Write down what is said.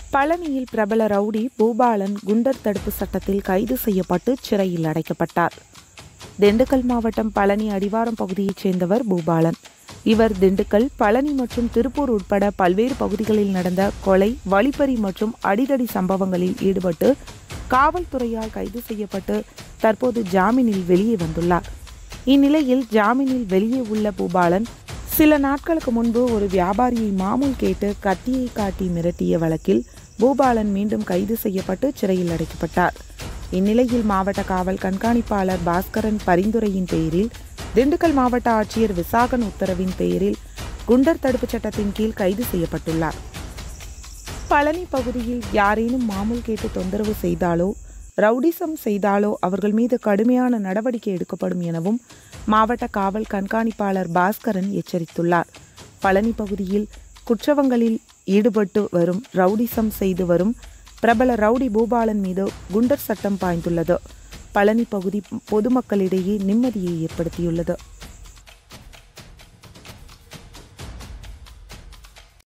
பழனியில் பிரபல ரவுடி பூபாலன் குண்டர் தடுப்பு சட்டத்தில் கைது செய்யப்பட்டு சிறையில் அடைக்கப்பட்டார் திண்டுக்கல் மாவட்டம் பழனி அடிவாரம் பகுதியைச் சேர்ந்தவர் பூபாலன் இவர் திண்டுக்கல் பழனி மற்றும் திருப்பூர் உட்பட பல்வேறு பகுதிகளில் நடந்த கொலை வழிப்பறி மற்றும் அடிதடி சம்பவங்களில் ஈடுபட்டு காவல்துறையால் கைது செய்யப்பட்டு தற்போது ஜாமீனில் வெளியே வந்துள்ளார் இந்நிலையில் ஜாமீனில் வெளியே உள்ள பூபாலன் சில நாட்களுக்கு முன்பு ஒரு வியாபாரியை மாமூல் கேட்டு கத்தியை காட்டி மிரட்டிய வழக்கில் பூபாலன் மீண்டும் கைது செய்யப்பட்டு சிறையில் அடைக்கப்பட்டார் இந்நிலையில் மாவட்ட காவல் கண்காணிப்பாளர் பாஸ்கரன் பரிந்துரையின் பெயரில் திண்டுக்கல் மாவட்ட ஆட்சியர் விசாகன் உத்தரவின் பெயரில் குண்டர் தடுப்புச் சட்டத்தின் கீழ் கைது செய்யப்பட்டுள்ளார் பழனி பகுதியில் யாரேனும் மாமூல் கேட்டு தொந்தரவு செய்தாலோ ரவுடிசம் செய்தாலோ அவர்கள் மீது கடுமையான நடவடிக்கை எடுக்கப்படும் எனவும் மாவட்ட காவல் கண்காணிப்பாளர் பாஸ்கரன் எச்சரித்துள்ளார் பழனி பகுதியில் குற்றவங்களில் ஈடுபட்டு வரும் ரவுடிசம் செய்து வரும் பிரபல ரவுடி பூபாலன் மீது குண்டர் சட்டம் பாய்ந்துள்ளது பழனி பகுதி பொதுமக்களிடையே நிம்மதியை ஏற்படுத்தியுள்ளது